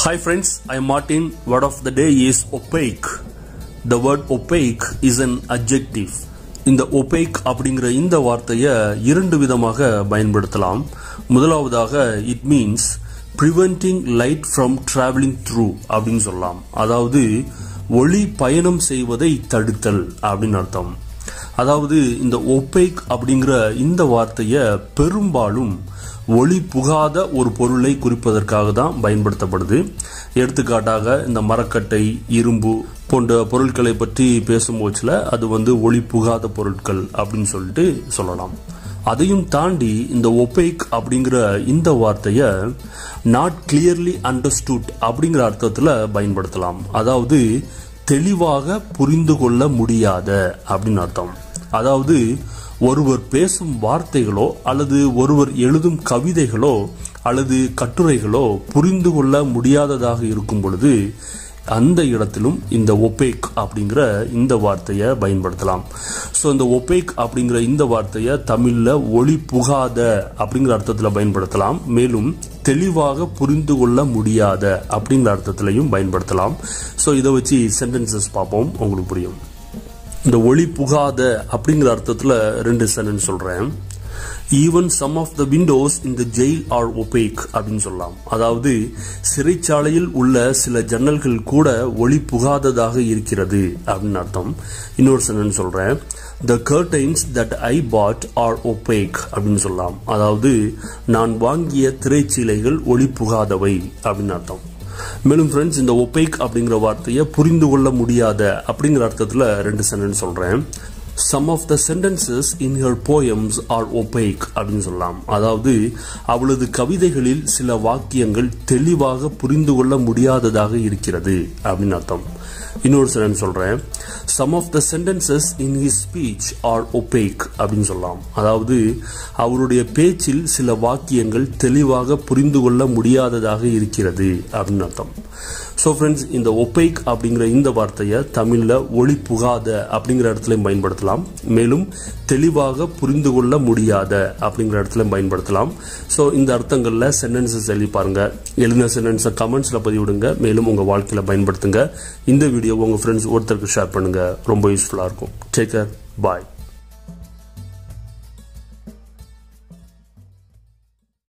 Hi friends, I am Martin. Word of the day is opaque. The word opaque is an adjective. இந்த opaque அப்படிங்கிற இந்த வார்த்தையை இரண்டு விதமாக பயன்படுத்தலாம் முதலாவதாக it means preventing light from traveling through அப்படின்னு சொல்லலாம் அதாவது ஒளி பயணம் செய்வதை தடுத்தல் அப்படின்னு அர்த்தம் அதாவது இந்த ஒப்பேக் அப்படிங்கிற இந்த வார்த்தையை பெரும்பாலும் ஒளி புகாத ஒரு பொருளை குறிப்பதற்காக தான் பயன்படுத்தப்படுது எடுத்துக்காட்டாக இந்த மரக்கட்டை இரும்பு போன்ற பொருட்களை பற்றி பேசும்போதுல அது வந்து ஒளி புகாத பொருட்கள் அப்படின்னு சொல்லிட்டு சொல்லலாம் அதையும் தாண்டி இந்த ஒப்பேக் அப்படிங்கிற இந்த வார்த்தையை நாட் கிளியர்லி அண்டர்ஸ்டுட் அப்படிங்கிற அர்த்தத்தில் பயன்படுத்தலாம் அதாவது தெளிவாக புரிந்து கொள்ள முடியாத அப்படின்னு அர்த்தம் அதாவது ஒருவர் பேசும் வார்த்தைகளோ அல்லது ஒருவர் எழுதும் கவிதைகளோ அல்லது கட்டுரைகளோ புரிந்து கொள்ள முடியாததாக இருக்கும் பொழுது அந்த இடத்திலும் இந்த ஒப்பேக் அப்படிங்கிற இந்த வார்த்தையை பயன்படுத்தலாம் ஸோ இந்த ஒப்பேக் அப்படிங்கிற இந்த வார்த்தையை தமிழில் ஒளி புகாத அப்படிங்கிற அர்த்தத்தில் பயன்படுத்தலாம் மேலும் தெளிவாக புரிந்து கொள்ள முடியாத அப்படிங்கிற அர்த்தத்திலையும் பயன்படுத்தலாம் ஸோ இதை வச்சு சென்டென்சஸ் பார்ப்போம் உங்களுக்கு புரியும் இந்த ஒளி புகாத அப்படிங்கிற அர்த்தத்தில் ரெண்டு சென்டென்ஸ் சொல்கிறேன் even some of the windows in the jail are opaque அப்படின்னு சொல்லலாம் அதாவது சிறைச்சாலையில் உள்ள சில ஜன்னல்கள் கூட ஒளி புகாததாக இருக்கிறது அப்படின்னு அர்த்தம் இன்னொரு சென்டென்ஸ் சொல்கிறேன் the curtains that I bought are opaque அப்படின்னு சொல்லலாம் அதாவது நான் வாங்கிய திரைச்சீலைகள் ஒளி புகாதவை அப்படின்னு அர்த்தம் மேலும் ஃப்ரெண்ட்ஸ் இந்த ஒப்பேக் அப்படிங்கிற வார்த்தையை புரிந்து கொள்ள முடியாத அப்படிங்கிற அர்த்தத்தில் ரெண்டு சென்டென்ஸ் சொல்கிறேன் some of the sentences in her poems are opaque அப்படின்னு சொல்லலாம் அதாவது அவளது கவிதைகளில் சில வாக்கியங்கள் தெளிவாக புரிந்து கொள்ள முடியாததாக இருக்கிறது அப்படின்னு அர்த்தம் இன்னொரு சென்டென்ஸ் சொல்கிறேன் some of the sentences in his speech are opaque அப்படின்னு சொல்லலாம் அதாவது அவருடைய பேச்சில் சில வாக்கியங்கள் தெளிவாக புரிந்து கொள்ள முடியாததாக இருக்கிறது அப்படின்னு அர்த்தம் ஸோ ஃப்ரெண்ட்ஸ் இந்த ஒப்பேக் அப்படிங்கிற இந்த வார்த்தையை தமிழில் ஒளி புகாத அப்படிங்கிற இடத்துலையும் பயன்படுத்தலாம் மேலும் தெளிவாக புரிந்து கொள்ள முடியாத அப்படிங்கிற இடத்துலையும் பயன்படுத்தலாம் ஸோ இந்த அர்த்தங்களில் சென்டென்சஸ் எழுதி பாருங்க எழுதின சென்டென்ஸை கமெண்ட்ஸில் பதிவிடுங்க மேலும் உங்கள் வாழ்க்கையில் பயன்படுத்துங்க இந்த வீடியோ உங்கள் ஃப்ரெண்ட்ஸ் ஒருத்தருக்கு ஷேர் பண்ணுங்கள் ரொம்ப யூஸ்ஃபுல்லாக இருக்கும் டேக் கேர் பாய்